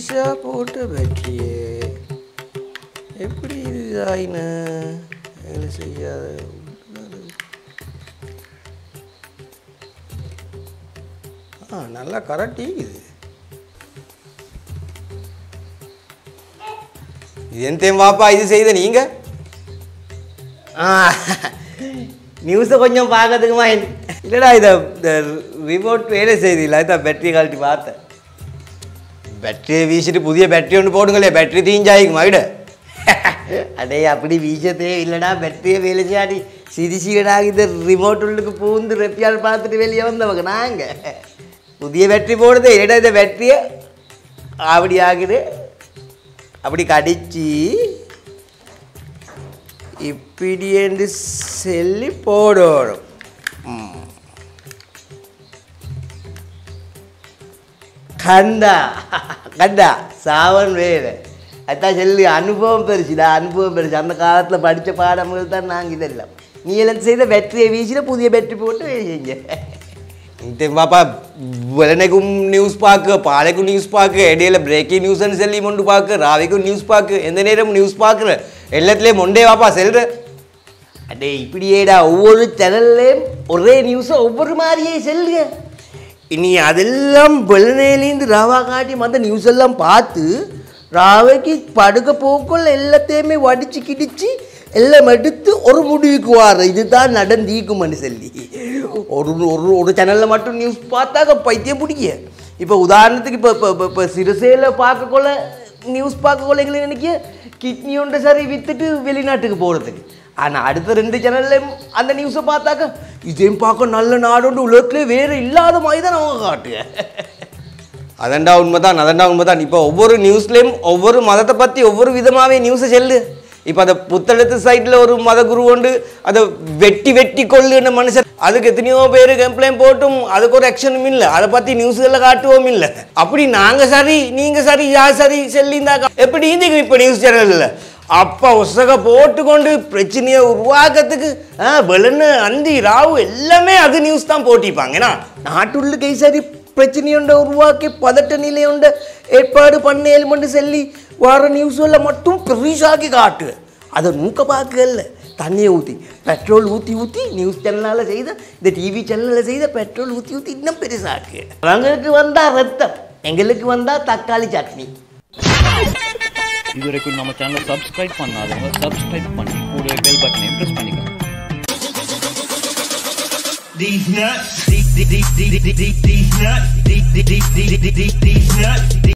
புதுசாக போட்ட பேட்டரியே எப்படி இது ஆயின வேலை செய்யாத ஆ நல்லா கரெக்ட் இது இது என் வாப்பா இது செய்த நீங்கள் ஆ நியூஸை கொஞ்சம் பார்க்கறதுக்குமா இல்லைடா இதை இந்த ரிமோட் வேலை செய்தில்ல இதான் பேட்டரி கழட்டி பார்த்தேன் பேட்டரியை வீசிட்டு புதிய பேட்டரி ஒன்று போடுங்களே பேட்டரி தீஞ்சாயிக்குமா விட அடே அப்படி வீசத்தே இல்லைடா பேட்டரியை வேலை செய்யாடி சிரிசிடா இந்த ரிமோட் உள்ளுக்கு பூந்து ரெப்பியால் பார்த்துட்டு வெளியே வந்தவங்க நாங்க புதிய பேட்டரி போடுது இல்லைடா இந்த பேட்டரியை அப்படி ஆகுது அப்படி கடிச்சு இப்படி என்று சொல்லி போடணும் ம். கண்டா கண்டா சாவன் வேலை அதான் சொல்லி அனுபவம் பெருசுடா அனுபவம் பெருசு அந்த காலத்தில் படித்த பாடங்கள் தான் நாங்கள் இதெல்லாம் நீ எல்லாம் செய்த பேட்டரியை வீசிட புதிய பேட்டரி போட்டு வேலை செஞ்ச ඉතින් පාපා වලනෙකුම් නිවස් පාක පාලෙකු නිවස් පාක එඩේල බ්‍රේකි නිවසන් සෙල්ලි මොඩු පාක රාවිකු නිවස් පාක එඳනේරම නිවස් පාකර එල්ලත්ලේ මොන්ඩේ வாப்பா செல்ற அடே இப்படியேடா ஒவ்வொரு சேனல்லையும் ஒரே நியூஸை ஒவ்வொரு மாதிரியே செல்லுங்க இனி அதெல்லாம் வெள்ளநேலேருந்து ராவா காட்டி மற்ற நியூஸ் எல்லாம் பார்த்து ராவைக்கு படுக்க போக்குள்ள எல்லாத்தையுமே வடிச்சு கிடிச்சு எல்லாம் எடுத்து ஒரு முடிவுக்கு வார இதுதான் நடந்தீக்கும்னு சொல்லி ஒரு ஒரு ஒரு சேனலில் மட்டும் நியூஸ் பார்த்தாக்க பைத்தியம் பிடிக்க இப்போ உதாரணத்துக்கு இப்போ இப்போ இப்போ இப்போ சிறுசேல பார்க்கக்குள்ள நியூஸ் பார்க்கக்குள்ள எங்களுக்கு நினைக்க கிட்னி ஒன்றை சரி வித்துட்டு வெளிநாட்டுக்கு போகிறதுக்கு ஆனால் அடுத்த ரெண்டு சேனல்லையும் அந்த நியூஸை பார்த்தாக்க இதையும் பார்க்க நல்ல நாடு உலகத்திலே வேறு இல்லாத மாதிரி தான் அவங்க காட்டுங்க அதண்டா உண்மைதான் அதண்டா உண்மைதான் இப்போ ஒவ்வொரு நியூஸ்லேயும் ஒவ்வொரு மதத்தை பற்றி ஒவ்வொரு விதமாகவே நியூஸை செல்லு இப்போ அந்த புத்தளத்து சைட்டில் ஒரு மத குரு உண்டு அதை வெட்டி வெட்டி கொள்ளுன்னு மனுஷன் அதுக்கு எத்தனையோ பேர் கம்ப்ளைண்ட் போட்டும் அதுக்கு ஒரு ஆக்ஷனும் இல்லை அதை பற்றி நியூஸ்களில் காட்டுவோம் இல்லை அப்படி நாங்கள் சரி நீங்கள் சரி யார் சரி செல்லிந்தாக்கா எப்படி இருந்தீங்க இப்போ நியூஸ் சேனலில் அப்பா உசக போட்டுக்கொண்டு பிரச்சனையை உருவாக்கத்துக்கு ஆ வெளுன்னு அந்தி ராவு எல்லாமே அது நியூஸ் தான் போட்டிப்பாங்க ஏன்னா നാട്ടുള്ളിൽ കൈസാരി പ്രശ്നയുണ്ട് ഉരുവാക്കി പതട്ട നിലയുണ്ട് ഏർപ്പാട് പണ്ണേലുമുണ്ട് செல்லி வர நியூஸ்ல மட்டும் பெருசாக்கி காட்டு அதை நூக்க பார்க்கல தண்ணியை ஊற்றி பெட்ரோல் ஊற்றி ஊற்றி நியூஸ் சேனலால் செய்த இந்த டிவி சேனலில் செய்த பெட்ரோல் ஊற்றி ஊற்றி இன்னும் பெருசாக்கு அவங்களுக்கு வந்தா ரத்தம் எங்களுக்கு வந்தா தக்காளி சட்னி இதுவரைக்கும் நம்ம சேனலை சப்ஸ்கிரைப் பண்ணாதவங்க சப்ஸ்கிரைப் பண்ணி கூடவே பெல் பட்டனை ப்ரெஸ் பண்ணிக்கோங்க These nuts, these, these, these, these, these, these nuts, these, these, these, these, these, these nuts.